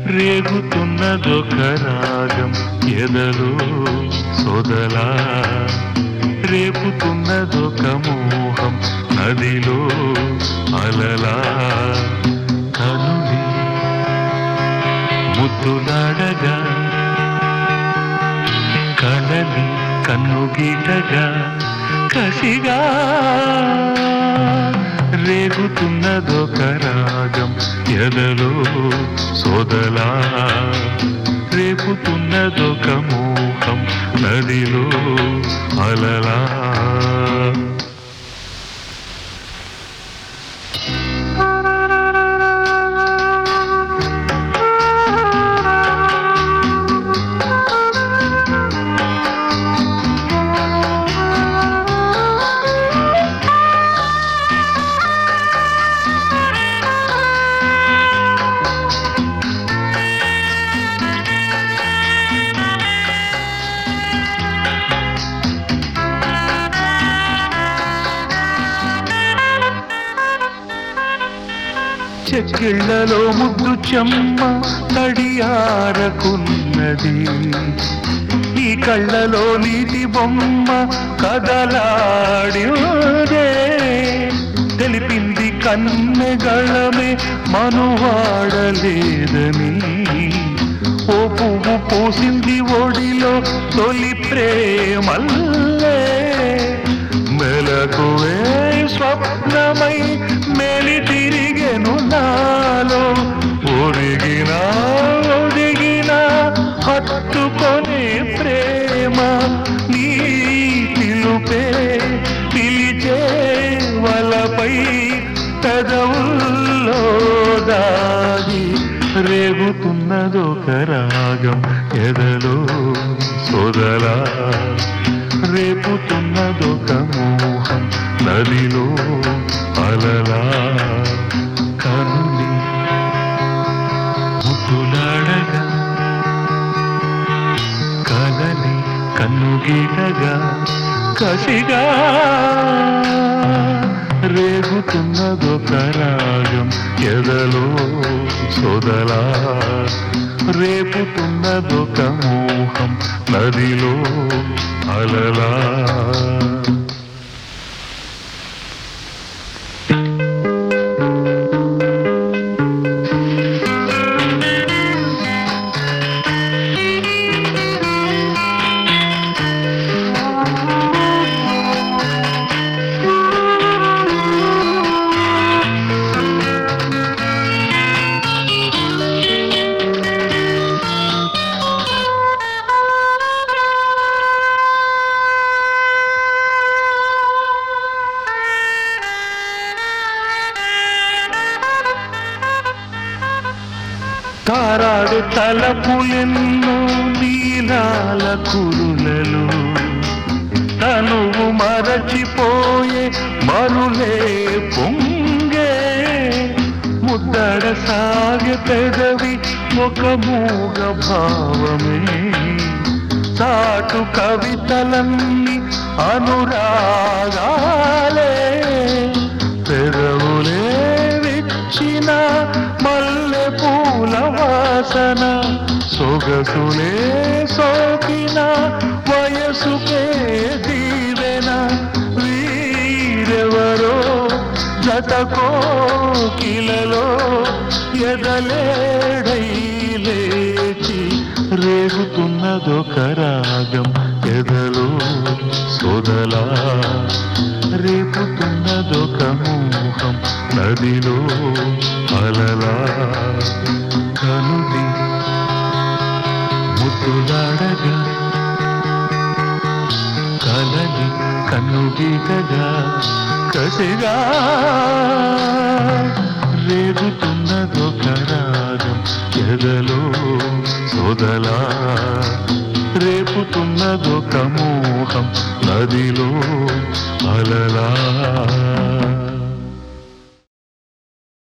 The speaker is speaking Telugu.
రేగుతున్నదొక రాగం ఎదలో సొదలా రేపుతున్నదొక మోహం నదిలో అలలా కనులి ముద్దులాడగా కలలి కన్నుగీటగా కసిగా రేగుతున్నదొక రాగం ఎదలో సోదలా రేపుతున్నదొక మోహం నదిలో అలలా చెక్కిళ్లలో ముద్దు చెమ్మ తడియారకున్నది ఈ కళ్ళలో నీటి బొమ్మ కదలాడిదే తెలిపింది కన్నెగళమే మనువాడలేదని ఓ పువ్వు పూసింది ఒడిలో తొలి ప్రేమల్లే మెలకువే స్వప్నమై మేలి తిరిగెను నాలో ఒరిగిన ఒదిగిన హత్తుకొనే ప్రేమ నీ పిలుపే పిలిచే వలపై పెదవుల్లో దాగి రేగుతున్నదొక రాగం ఎదలో సొదలా రేపుతున్నదొక మోహం నదిలో అలలా కనులి ముద్దులాడగా కదలి కన్నుగీటగా కసిగా రేగుతున్నదొక రాగం ఎదలో సొదలా రేపుతున్నదొక మోహం నదిలో అలలా తారాడు తలపులెన్నో నీలాల కురులలో తనువు మరచిపోయే మరులే పొంగే ముద్దడ సాగే పెదవి ఒక మూగ భావమే చాటు కవితలన్నీ అనురాగాలే పెదవులే విచ్చిన మల్లె పూల వాసన సొగసులే సోకిన వయసుకే దీవెన వీరెవరో జతకో కిలలో ఎదలేడై లేచి రేగుతున్నదొక రాగం ఎదలో సొదలా రేపుతున్నదొక మోహం నదిలో అలలా కనుది ముద్దులాడగా కలని కన్నుగీటగా కసిగా రేగుతున్నదొక రాగం ఎదలో సొదలా రేపుతున్నదొక మోహం నదిలో అలలా